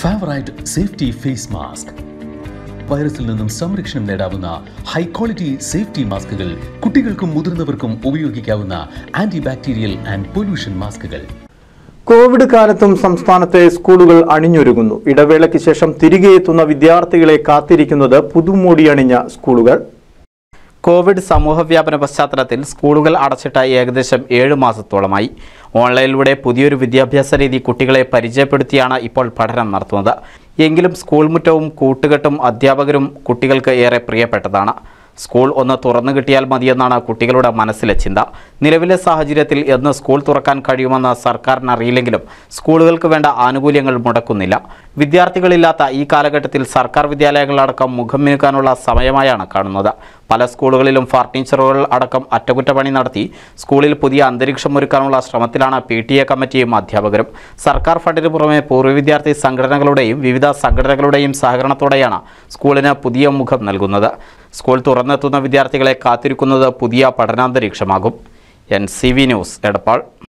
favourite safety face mask വൈറസിൽ നിന്നും സംരക്ഷണം നേടാവുന്ന ഹൈ ക്വാളിറ്റി സേഫ്റ്റി മാസ്കുകൾ കുട്ടികൾക്കും മുതിർന്നവർക്കും ഉപയോഗിക്കാവുന്ന ആന്റി ബാക്ടീരിയൽ ആൻഡ് പൊല്യൂഷൻ മാസ്കുകൾ കോവിഡ് കാലത്തും സംസ്ഥാനത്തെ സ്കൂളുകൾ അണിഞ്ഞൊരുങ്ങുന്നു ഇടവേളയ്ക്ക് ശേഷം തിരികെ എത്തുന്ന വിദ്യാർത്ഥികളെ കാത്തിരിക്കുന്നത് പുതുമോടി അണിഞ്ഞ സ്കൂളുകൾ കോവിഡ് സമൂഹവ്യാപന പശ്ചാത്തലത്തിൽ സ്കൂളുകൾ അടച്ചിട്ട ഏകദേശം ഏഴ് മാസത്തോളമായി ഓൺലൈനിലൂടെ പുതിയൊരു വിദ്യാഭ്യാസ രീതി കുട്ടികളെ പരിചയപ്പെടുത്തിയാണ് ഇപ്പോൾ പഠനം നടത്തുന്നത് എങ്കിലും സ്കൂൾ മുറ്റവും കൂട്ടുകെട്ടും അധ്യാപകരും കുട്ടികൾക്ക് ഏറെ പ്രിയപ്പെട്ടതാണ് സ്കൂൾ ഒന്ന് തുറന്നു കിട്ടിയാൽ മതിയെന്നാണ് കുട്ടികളുടെ മനസ്സിലെ ചിന്ത നിലവിലെ സാഹചര്യത്തിൽ എന്ന് സ്കൂൾ തുറക്കാൻ കഴിയുമെന്ന് സർക്കാരിന് അറിയില്ലെങ്കിലും സ്കൂളുകൾക്ക് വേണ്ട ആനുകൂല്യങ്ങൾ മുടക്കുന്നില്ല വിദ്യാർത്ഥികളില്ലാത്ത ഈ കാലഘട്ടത്തിൽ സർക്കാർ വിദ്യാലയങ്ങളടക്കം മുഖം മിനുക്കാനുള്ള സമയമായാണ് കാണുന്നത് പല സ്കൂളുകളിലും ഫർണിച്ചറുകൾ അടക്കം അറ്റകുറ്റപ്പണി നടത്തി സ്കൂളിൽ പുതിയ അന്തരീക്ഷം ഒരുക്കാനുള്ള ശ്രമത്തിലാണ് പി ടി എ കമ്മിറ്റിയും അധ്യാപകരും സർക്കാർ ഫണ്ടിന് പുറമെ പൂർവ്വ വിദ്യാർത്ഥി സംഘടനകളുടെയും വിവിധ സംഘടനകളുടെയും സഹകരണത്തോടെയാണ് സ്കൂളിന് പുതിയ മുഖം നൽകുന്നത് സ്കൂൾ തുറന്നെത്തുന്ന വിദ്യാർത്ഥികളെ കാത്തിരിക്കുന്നത് പുതിയ പഠനാന്തരീക്ഷമാകും N C V news Edappal